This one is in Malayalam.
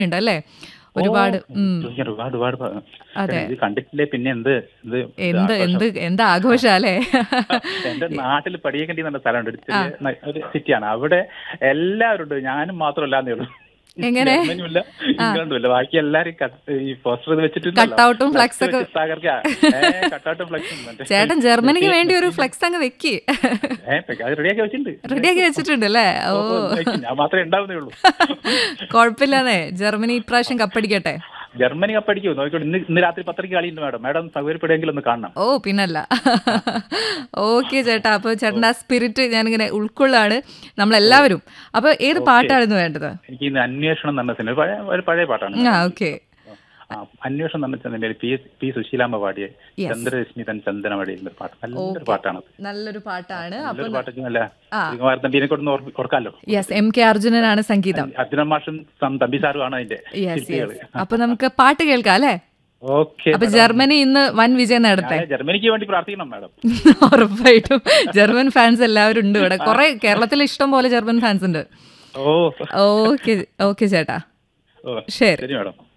ഉണ്ടല്ലേ ഒരുപാട് ഉം. ചോദിക്കാൻ ഒരുപാട് ഒരുപാട് പ- അതെ. ഇത് കണ്ടിട്ടില്ലേ പിന്നെ എന്ത് ഇത് എന്ത് എന്ത് എന്താ ആഘോഷാലേ എന്റെ നാട്ടിൽ പടിയേക്കണ്ടി എന്ന സ്ഥലമുണ്ട് ഒരു ചെറിയ ന- ഒരു സിറ്റിയാണ് അവിടെ എല്ലാവരും ഉണ്ട് ഞാനും മാത്രമല്ലാന്നേ ഉള്ളൂ എങ്ങനെ? ജർമ്മനിയുമില്ല ഇംഗ്ലണ്ടും ഇല്ല ബാക്കി എല്ലാരും cut- ഈ പോസ്റ്റർ വെച്ചിട്ട് Cutout ഉം flex ഒക്കെ. കട്ടൗട്ടും ഫ്ലക്സും ചേട്ടൻ ജർമ്മനിക്ക് വേണ്ടി ഒരു ഫ്ലെക്സ് അങ്ങ് വെക്ക് അത് റെഡിയാക്കി വെച്ചിട്ടുണ്ട് റെഡിയാക്കി വെച്ചിട്ടുണ്ട് അല്ലേ ഓ ഞാൻ മാത്രമേ ഉണ്ടാവുന്നേ ഉള്ളൂ കുഴപ്പമില്ലാന്നേ ജർമ്മനി ഇപ്രാവശ്യം കപ്പടിക്കട്ടെ ജർമ്മനി കപ്പടിക്കൂ നോക്കിക്കോട്ടെ ഇന്ന് ഇന്ന് രാത്രി പത്തരയ്ക്ക് കളിയുണ്ട് മാഡം മാഡം സൗകര്യപ്പെടുമെങ്കിൽ ഒന്ന് കാണണം ഓ പിന്നല്ല ഓക്കെ ചേട്ടാ അപ്പൊ ചേട്ടൻ്റെ ആ സ്പിരിറ്റ് ഞാനിങ്ങനെ ഉൾക്കൊള്ളാണ് നമ്മളെല്ലാവരും അപ്പൊ ഏത് പാട്ടായിരുന്നു വേണ്ടത് എനിക്ക് ഇന്ന് അന്വേഷണം എന്ന സിനിമ പഴയ ഒരു പഴയ പാട്ടാണ് ആ ഓക്കെ ആ, അന്വേഷണം എന്ന സിനിമയിൽ പി പി സുശീലാമ്മ പാടിയ Yes. ചന്ദ്രരശ്മി തൻ ചന്ദന പാടിയ ഒരു പാട്ട് നല്ലൊരു പാട്ടാണ് നല്ലൊരു പാട്ടാണ് അപ്പൊ നല്ലൊരു പാട്ടൊക്കെ അല്ല ആ. കുമാരത്തമ്പീനെ കൊണ്ട് ഓർക്കാലോ യെസ് എം കെ അർജുനനാണ് സംഗീതം അർജുന മാഷും സം- തമ്പി സാറുമാണ് അതിന്റെ യെസ് ശില്പികള് യെസ് അപ്പൊ നമുക്ക് പാട്ട് കേൾക്കാം അല്ലേ ഓക്കെ അപ്പൊ ജർമ്മനി ഇന്ന് വൻ വിജയം നേടട്ടെ ജർമ്മനിക്ക് വേണ്ടി പ്രാർത്ഥിക്കണം മാഡം ഉറപ്പായിട്ടും ജർമ്മൻ ഫാൻസ് എല്ലാവരും ഉണ്ട് ഇവിടെ കുറെ കേരളത്തിൽ ഇഷ്ടം പോലെ ജർമ്മൻ ഫാൻസ് ഉണ്ട് ഓ ഓക്കെ ഓക്കെ ചേട്ടാ ഓ ശരി ശരി മാഡം